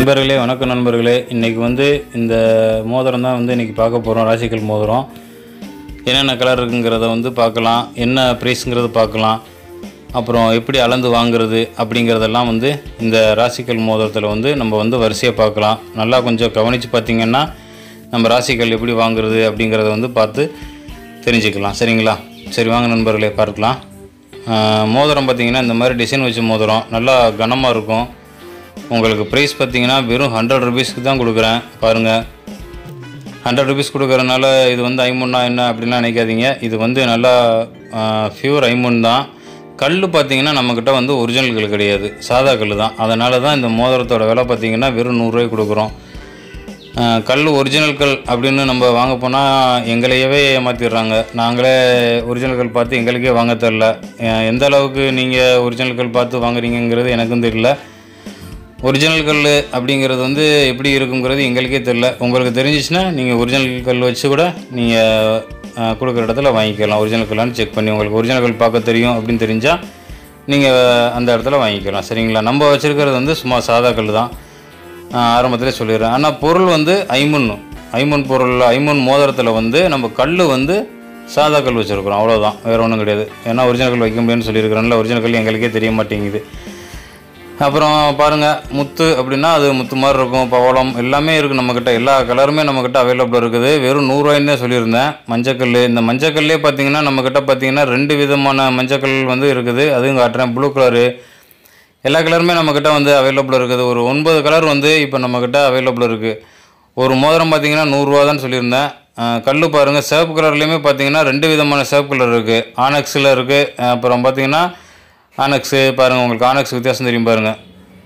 நண்பர்களே வணக்கம் நண்பர்களே இன்றைக்கி வந்து இந்த மோதிரம் தான் வந்து இன்றைக்கி பார்க்க போகிறோம் ராசிக்கல் மோதிரம் என்னென்ன கலர் இருக்குங்கிறத வந்து பார்க்கலாம் என்ன ப்ரைஸுங்கிறத பார்க்கலாம் அப்புறம் எப்படி அளந்து வாங்குறது அப்படிங்கிறதெல்லாம் வந்து இந்த ராசிக்கல் மோதிரத்தில் வந்து நம்ம வந்து வரிசையாக பார்க்கலாம் நல்லா கொஞ்சம் கவனித்து பார்த்திங்கன்னா நம்ம ராசிக்கல் எப்படி வாங்குறது அப்படிங்கிறத வந்து பார்த்து தெரிஞ்சுக்கலாம் சரிங்களா சரி வாங்க நண்பர்களே பார்க்கலாம் ஆஹ், மோதிரம் பார்த்திங்கன்னா இந்த மாதிரி டிசைன் வச்ச மோதிரம் நல்லா கனமாக இருக்கும் உங்களுக்கு ப்ரைஸ் பார்த்தீங்கன்னா வெறும் ஹண்ட்ரட் ருபீஸ்க்கு தான் கொடுக்குறேன் பாருங்கள் ஹண்ட்ரட் ருபீஸ் கொடுக்குறனால இது வந்து ஐமுன்னா என்ன அப்படின்லாம் நினைக்காதீங்க இது வந்து நல்லா ஃபியூர் ஐமுன் தான் கல் பார்த்தீங்கன்னா நம்மக்கிட்ட வந்து ஒரிஜினல் கல் கிடையாது சாதா கல் தான் அதனால தான் இந்த மோதிரத்தோட விலை பார்த்தீங்கன்னா வெறும் நூறுரூவாய்க்கு கொடுக்குறோம் அஹ், கல் ஒரிஜினல் கல் அப்படின்னு நம்ம வாங்க போனால் எங்களையவே ஏமாற்றிடுறாங்க நாங்களே ஒரிஜினல் கல் பார்த்து எங்களுக்கே வாங்க தெரில அஹ், எந்த அளவுக்கு நீங்கள் ஒரிஜினல் கல் பார்த்து வாங்குறீங்கங்கிறது எனக்கும் தெரியல ஒரிஜினல் கல் அப்படிங்கிறது வந்து எப்படி இருக்குங்கிறது எங்களுக்கே தெரில உங்களுக்கு தெரிஞ்சிச்சுன்னா நீங்கள் ஒரிஜினல் கல் வச்சு கூட நீங்கள் கொடுக்குற இடத்துல வாங்கிக்கலாம் ஒரிஜினல் கல்லான்னு செக் பண்ணி உங்களுக்கு ஒரிஜினல் கல் பார்க்க தெரியும் அப்படின்னு தெரிஞ்சால் நீங்கள் அந்த இடத்துல வாங்கிக்கலாம் சரிங்களா நம்ம வச்சுருக்கிறது வந்து சும்மா சாதா கல் தான் ஆரம்பத்திலே சொல்லிடுறேன் ஆனால் பொருள் வந்து ஐமுன் ஐமுன் பொருள் ஐமுன் மோதிரத்தில் வந்து நம்ம கல் வந்து சாதா கல் வச்சுருக்குறோம் அவ்வளோதான் வேறு ஒன்றும் கிடையாது ஏன்னா ஒரிஜினல் கல் வைக்க முடியும்னு சொல்லியிருக்கிறேன்ல ஒரிஜினல் கல் எங்களுக்கே தெரிய மாட்டேங்குது அப்புறம் பாருங்கள் முத்து அப்படின்னா அது முத்து மாதிரி இருக்கும் பவளம் எல்லாமே இருக்குது நம்மக்கிட்ட எல்லா கலருமே நம்மக்கிட்ட அவைலபிள் இருக்குது வெறும் நூறுரூவாயின்னு தான் சொல்லியிருந்தேன் மஞ்சக்கல் இந்த மஞ்சக்கல்லே பார்த்தீங்கன்னா நம்மக்கிட்ட பார்த்தீங்கன்னா ரெண்டு விதமான மஞ்சக்கல் வந்து இருக்குது அதுவும் காட்டுறேன் ப்ளூ கலரு எல்லா கலருமே நம்மக்கிட்ட வந்து அவைலபிள் இருக்குது ஒரு ஒன்பது கலர் வந்து இப்போ நம்மக்கிட்ட அவைலபிள் இருக்குது ஒரு மோதிரம் பார்த்தீங்கன்னா நூறுரூவா தான் சொல்லியிருந்தேன் கல் பாருங்கள் சிவப்பு கலர்லேயுமே பார்த்தீங்கன்னா ரெண்டு விதமான சிவப்பு கலர் இருக்குது ஆனக்ஸில் இருக்குது அப்புறம் பார்த்தீங்கன்னா ஆனக்ஸு பாருங்கள் உங்களுக்கு ஆனக்ஸ் வித்தியாசம் தெரியும் பாருங்கள்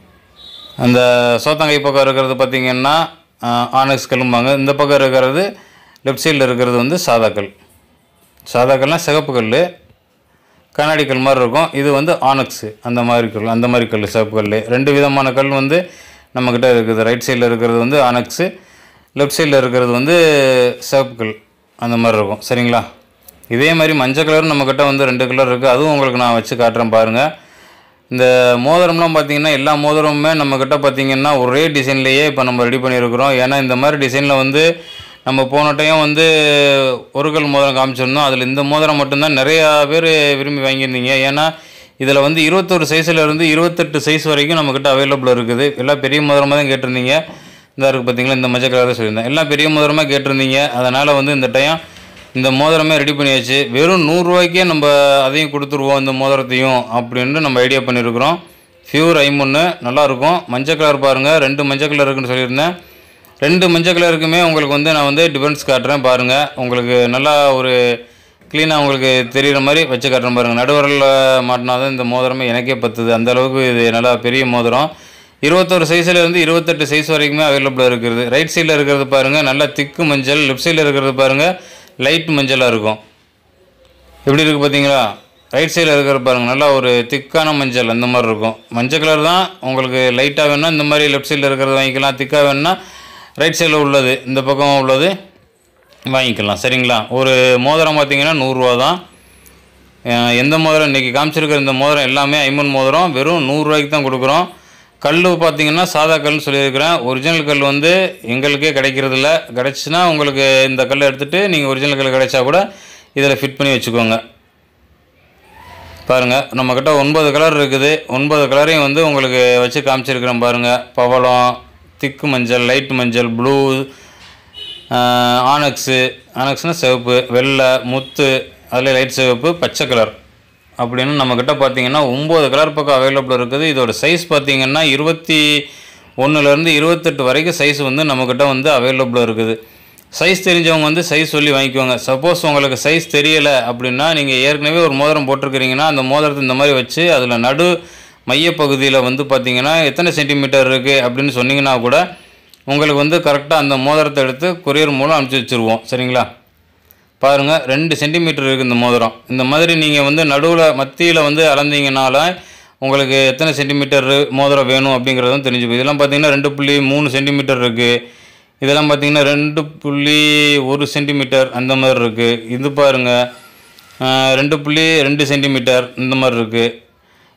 அந்த சோத்தங்கை பக்கம் இருக்கிறது பார்த்தீங்கன்னா ஆனக்ஸ் கல்லும்பாங்க இந்த பக்கம் இருக்கிறது லெஃப்ட் சைடில் இருக்கிறது வந்து சாதாக்கல் சாதாக்கல்னால் சிகப்பு கல் கண்ணாடி கல் மாதிரி இருக்கும் இது வந்து ஆனக்ஸு அந்த மாதிரி கல் அந்த மாதிரி கல் சிவப்பு கல் ரெண்டு விதமான கல் வந்து நம்மக்கிட்ட இருக்குது ரைட் சைடில் இருக்கிறது வந்து ஆனக்ஸு லெஃப்ட் சைடில் இருக்கிறது வந்து சிவப்பு கல் அந்த மாதிரி இருக்கும் சரிங்களா இதே மாதிரி மஞ்சள் கலரும் நம்மக்கிட்ட வந்து ரெண்டு கலர் இருக்குது அதுவும் உங்களுக்கு நான் வச்சு காட்டுறேன் பாருங்கள் இந்த மோதிரம்லாம் பார்த்தீங்கன்னா எல்லா மோதிரமுமே நம்மக்கிட்ட பார்த்தீங்கன்னா ஒரே டிசைன்லேயே இப்போ நம்ம ரெடி பண்ணியிருக்கிறோம் ஏன்னா இந்த மாதிரி டிசைனில் வந்து நம்ம போன டைம் வந்து ஒரு கல் மோதிரம் காமிச்சிருந்தோம் அதில் இந்த மோதிரம் மட்டும்தான் நிறையா பேர் விரும்பி வாங்கியிருந்தீங்க ஏன்னா இதில் வந்து இருபத்தொரு சைஸில் இருந்து இருபத்தெட்டு சைஸ் வரைக்கும் நம்மக்கிட்ட அவைலபிள் இருக்குது எல்லாம் பெரிய மோதிரமாக தான் கேட்டிருந்தீங்க இந்த இருக்குது பார்த்தீங்களா இந்த மஞ்சள் கலரில் சொல்லியிருந்தேன் எல்லாம் பெரிய மோதிரமாக கேட்டிருந்தீங்க அதனால் வந்து இந்த டைம் இந்த மோதிரமே ரெடி பண்ணியாச்சு வெறும் நூறுரூவாய்க்கே நம்ம அதையும் கொடுத்துருவோம் இந்த மோதிரத்தையும் அப்படின்னு நம்ம ஐடியா பண்ணியிருக்கிறோம் ஃபியூர் ஐமுன்னு நல்லாயிருக்கும் மஞ்சள் கலர் பாருங்கள் ரெண்டு மஞ்சள் கலர் இருக்குன்னு சொல்லியிருந்தேன் ரெண்டு மஞ்சள் கலருக்குமே உங்களுக்கு வந்து நான் வந்து டிஃபரன்ஸ் காட்டுறேன் பாருங்கள் உங்களுக்கு நல்லா ஒரு க்ளீனாக உங்களுக்கு தெரிகிற மாதிரி வச்சு காட்டுறேன் பாருங்கள் நடுவரில் மாட்டினா தான் இந்த மோதிரமே எனக்கே பத்துது அந்த அளவுக்கு இது நல்லா பெரிய மோதிரம் இருபத்தொரு சைஸில் இருந்து இருபத்தெட்டு சைஸ் வரைக்குமே அவைலபிளாக இருக்கிறது ரைட் சைடில் இருக்கிறது பாருங்கள் நல்லா திக்கு மஞ்சள் லெஃப்ட் சைடில் இருக்கிறது பாருங்கள் லைட் மஞ்சளாக இருக்கும் எப்படி இருக்குது பார்த்தீங்களா ரைட் சைடில் இருக்கிற பாருங்கள் நல்லா ஒரு திக்கான மஞ்சள் அந்த மாதிரி இருக்கும் மஞ்சள் கலர் தான் உங்களுக்கு லைட்டாக வேணும்னா இந்த மாதிரி லெஃப்ட் சைடில் இருக்கிறது வாங்கிக்கலாம் திக்காக வேணும்னா ரைட் சைடில் உள்ளது இந்த பக்கம் உள்ளது வாங்கிக்கலாம் சரிங்களா ஒரு மோதிரம் பார்த்தீங்கன்னா நூறுரூவா தான் அஹ் எந்த மோதிரம் இன்றைக்கி காமிச்சிருக்கிற இந்த மோதிரம் எல்லாமே ஐம்பன் மோதிரம் வெறும் நூறுரூவாய்க்கு தான் கொடுக்குறோம் கல் பார்த்தீங்கன்னா சாதா கல்னு சொல்லியிருக்கிறேன் ஒரிஜினல் கல் வந்து எங்களுக்கே கிடைக்கிறது இல்ல கிடச்சின்னா உங்களுக்கு இந்த கல்லை எடுத்துகிட்டு நீங்கள் ஒரிஜினல் கல் கிடைச்சா கூட இதில் ஃபிட் பண்ணி வச்சுக்கோங்க பாருங்கள் நம்மக்கிட்ட ஒன்பது கலர் இருக்குது ஒன்பது கலரையும் வந்து உங்களுக்கு வச்சு காமிச்சிருக்கிறேன் பாருங்கள் பவளம் திக்கு மஞ்சள் லைட் மஞ்சள் ப்ளூ ஆனக்ஸு ஆனக்ஸ்னால் சிவப்பு வெள்ளை முத்து அதில் லைட் சிவப்பு பச்சை கலர் அப்படின்னு நம்மக்கிட்ட பார்த்தீங்கன்னா ஒம்பது கலர் பக்கம் அவைலபிள் இருக்குது இதோட சைஸ் பார்த்தீங்கன்னா இருபத்தி ஒன்றுலேருந்து இருபத்தெட்டு வரைக்கும் சைஸ் வந்து நம்மக்கிட்ட வந்து அவைலபிள் இருக்குது சைஸ் தெரிஞ்சவங்க வந்து சைஸ் சொல்லி வாங்கிக்கோங்க சப்போஸ் உங்களுக்கு சைஸ் தெரியலை அப்படின்னா நீங்கள் ஏற்கனவே ஒரு மோதிரம் போட்டிருக்கிறீங்கன்னா அந்த மோதிரத்தை இந்த மாதிரி வச்சு அதில் நடு மையப்பகுதியில் வந்து பார்த்தீங்கன்னா எத்தனை சென்டிமீட்டர் இருக்குது அப்படின்னு சொன்னீங்கன்னா கூட உங்களுக்கு வந்து கரெக்டாக அந்த மோதிரத்தை எடுத்து கொரியர் மூலம் அனுப்பிச்சி வச்சுருவோம் சரிங்களா பாருங்கள் ரெண்டு சென்டிமீட்டர் இருக்குது இந்த மோதிரம் இந்த மாதிரி நீங்கள் வந்து நடுவில் மத்தியில் வந்து அளந்தீங்கனால உங்களுக்கு எத்தனை சென்டிமீட்டர் மோதிரம் வேணும் அப்படிங்கிறதும் தெரிஞ்சு போய் இதெல்லாம் பார்த்தீங்கன்னா ரெண்டு புள்ளி மூணு சென்டிமீட்டர் இருக்குது இதெல்லாம் பார்த்தீங்கன்னா ரெண்டு புள்ளி ஒரு சென்டிமீட்டர் அந்த மாதிரி இருக்குது இது பாருங்கள் ரெண்டு புள்ளி ரெண்டு சென்டிமீட்டர் இந்த மாதிரி இருக்குது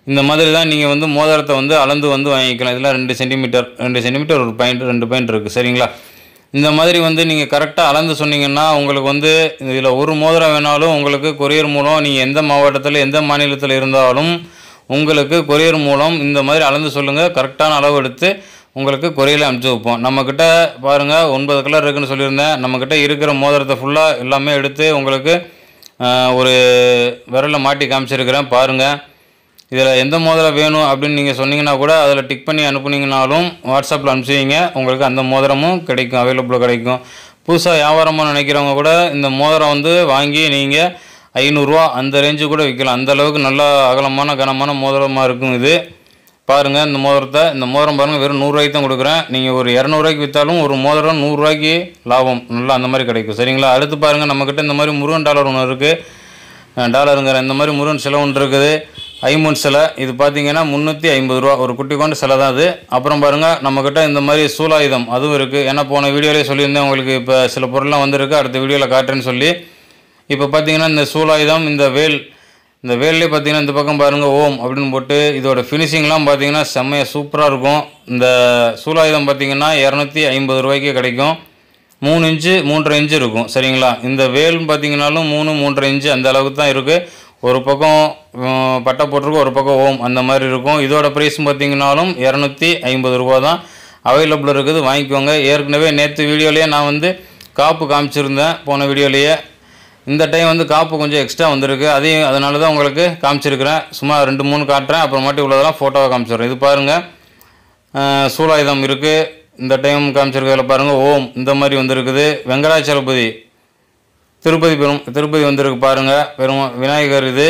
இந்த மாதிரி தான் நீங்கள் வந்து மோதிரத்தை வந்து அளந்து வந்து வாங்கிக்கலாம் இதெல்லாம் ரெண்டு சென்டிமீட்டர் ரெண்டு சென்டிமீட்டர் ஒரு பாயிண்ட் ரெண்டு பாயிண்ட் இருக்குது சரிங்களா இந்த மாதிரி வந்து நீங்கள் கரெக்டாக அளந்து சொன்னீங்கன்னா உங்களுக்கு வந்து இதில் ஒரு மோதிரம் வேணாலும் உங்களுக்கு கொரியர் மூலம் நீங்கள் எந்த மாவட்டத்தில் எந்த மாநிலத்தில் இருந்தாலும் உங்களுக்கு கொரியர் மூலம் இந்த மாதிரி அளந்து சொல்லுங்கள் கரெக்டான அளவு எடுத்து உங்களுக்கு கொரியரில் அனுப்பிச்சி வைப்போம் நம்மக்கிட்ட பாருங்கள் ஒன்பது கலர் இருக்குன்னு சொல்லியிருந்தேன் நம்மக்கிட்ட இருக்கிற மோதிரத்தை ஃபுல்லாக எல்லாமே எடுத்து உங்களுக்கு ஆஹ், ஒரு விரலில் மாட்டி காமிச்சிருக்கிறேன் பாருங்கள் இதில் எந்த மோதிரம் வேணும் அப்படின்னு நீங்கள் சொன்னீங்கன்னா கூட அதில் டிக் பண்ணி அனுப்புனீங்கனாலும் வாட்ஸ்அப்பில் அனுப்பிச்சுவீங்க உங்களுக்கு அந்த மோதிரமும் கிடைக்கும் அவைலபிளாக கிடைக்கும் புதுசாக வியாபாரமாக நினைக்கிறவங்க கூட இந்த மோதிரம் வந்து வாங்கி நீங்கள் ஐநூறுரூவா அந்த ரேஞ்சு கூட விற்கலாம் அந்த அளவுக்கு நல்லா அகலமான கனமான மோதிரமாக இருக்கும் இது பாருங்கள் இந்த மோதிரத்தை இந்த மோதிரம் பாருங்கள் வெறும் நூறுரூவாய்க்கு தான் கொடுக்குறேன் நீங்கள் ஒரு இரநூறுவாய்க்கு விற்றாலும் ஒரு மோதிரம் நூறுரூவாய்க்கு லாபம் நல்லா அந்த மாதிரி கிடைக்கும் சரிங்களா அடுத்து பாருங்கள் நம்மக்கிட்ட இந்த மாதிரி முருகன் டாலர் ஒன்று இருக்குது டாலருங்கிற இந்த மாதிரி முருகன் சிலை ஒன்று இருக்குது ஐமூன் சிலை இது பார்த்தீங்கன்னா முந்நூற்றி ஐம்பது ரூபா ஒரு குட்டி கொண்டு சிலை தான் அது அப்புறம் பாருங்கள் நம்மக்கிட்ட இந்த மாதிரி சூலாயுதம் அதுவும் இருக்குது ஏன்னா போன வீடியோலேயே சொல்லியிருந்தேன் உங்களுக்கு இப்போ சில பொருள்லாம் வந்திருக்கு அடுத்த வீடியோவில் காட்டுறேன்னு சொல்லி இப்போ பார்த்தீங்கன்னா இந்த சூலாயுதம் இந்த வேல் இந்த வேல்லே பார்த்தீங்கன்னா இந்த பக்கம் பாருங்கள் ஓம் அப்படின்னு போட்டு இதோட ஃபினிஷிங்லாம் பார்த்தீங்கன்னா செம்மையாக சூப்பராக இருக்கும் இந்த சூலாயுதம் பார்த்தீங்கன்னா இரநூத்தி ஐம்பது ரூபாய்க்கு கிடைக்கும் மூணு இன்ச்சு மூன்றரை இன்ச்சு இருக்கும் சரிங்களா இந்த வேல் பார்த்தீங்கன்னாலும் மூணு மூன்றரை இன்ச்சு அந்த அளவுக்கு தான் இருக்குது ஒரு பக்கம் உம், பட்டை போட்டிருக்கும் ஒரு பக்கம் ஓம் அந்த மாதிரி இருக்கும் இதோட ப்ரைஸ் பார்த்தீங்கன்னாலும் இரநூத்தி ஐம்பது ரூபா தான் அவைலபிள் இருக்குது வாங்கிக்கோங்க ஏற்கனவே நேற்று வீடியோலேயே நான் வந்து காப்பு காமிச்சிருந்தேன் போன வீடியோலேயே இந்த டைம் வந்து காப்பு கொஞ்சம் எக்ஸ்ட்ரா வந்திருக்கு அதையும் அதனால தான் உங்களுக்கு காமிச்சிருக்கிறேன் சும்மா ரெண்டு மூணு காட்டுறேன் அப்புறமாட்டி உள்ளதெல்லாம் ஃபோட்டோவை காமிச்சிடுறேன் இது பாருங்கள் அஹ், சூலாயுதம் இருக்குது இந்த டைம் காமிச்சிருக்கிறதுல பாருங்கள் ஓம் இந்த மாதிரி வந்திருக்குது வெங்கடாச்சலபதி திருப்பதி பெரும் திருப்பதி வந்திருக்கு பாருங்கள் பெரும் விநாயகர் இது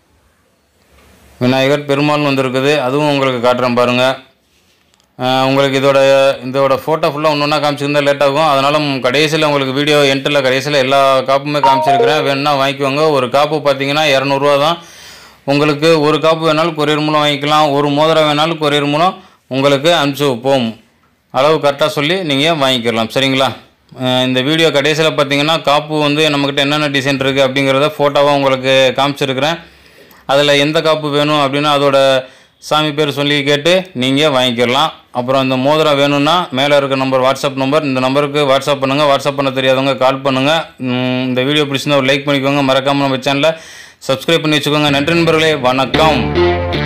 விநாயகர் பெருமாள்னு வந்திருக்குது அதுவும் உங்களுக்கு காட்டுறேன் பாருங்கள் ஆஹ் உங்களுக்கு இதோட இதோட ஃபோட்டோ ஃபுல்லாக ஒன்று ஒன்றா காமிச்சிருந்தா லேட் ஆகும் அதனால் கடைசியில் உங்களுக்கு வீடியோ என்ட்டில் கடைசியில் எல்லா காப்புமே காமிச்சிருக்கிறேன் வேணும்னா வாங்கிக்கோங்க ஒரு காப்பு பார்த்தீங்கன்னா இரநூறுவா தான் உங்களுக்கு ஒரு காப்பு வேணாலும் கொரியர் மூலம் வாங்கிக்கலாம் ஒரு மோதிரம் வேணாலும் கொரியர் மூலம் உங்களுக்கு அனுப்பிச்சி வைப்போம் அளவு கரெக்டாக சொல்லி நீங்கள் வாங்கிக்கலாம் சரிங்களா ஆஹ் இந்த வீடியோ கடைசியில் பார்த்தீங்கன்னா காப்பு வந்து நம்மக்கிட்ட என்னென்ன டிசைன் இருக்குது அப்படிங்கிறத ஃபோட்டோவாக உங்களுக்கு காமிச்சிருக்கிறேன் அதில் எந்த காப்பு வேணும் அப்படின்னா அதோட சாமி பேர் சொல்லி கேட்டு நீங்கள் வாங்கிக்கலாம் அப்புறம் இந்த மோதிரம் வேணும்னா மேலே இருக்க நம்பர் வாட்ஸ்அப் நம்பர் இந்த நம்பருக்கு வாட்ஸ்அப் பண்ணுங்கள் வாட்ஸ்அப் பண்ண தெரியாதவங்க கால் பண்ணுங்கள் உம், இந்த வீடியோ பிடிச்சிருந்தா ஒரு லைக் பண்ணிக்கோங்க மறக்காமல் நம்ம சேனலை சப்ஸ்கிரைப் பண்ணி வச்சுக்கோங்க நன்றி நண்பர்களே வணக்கம்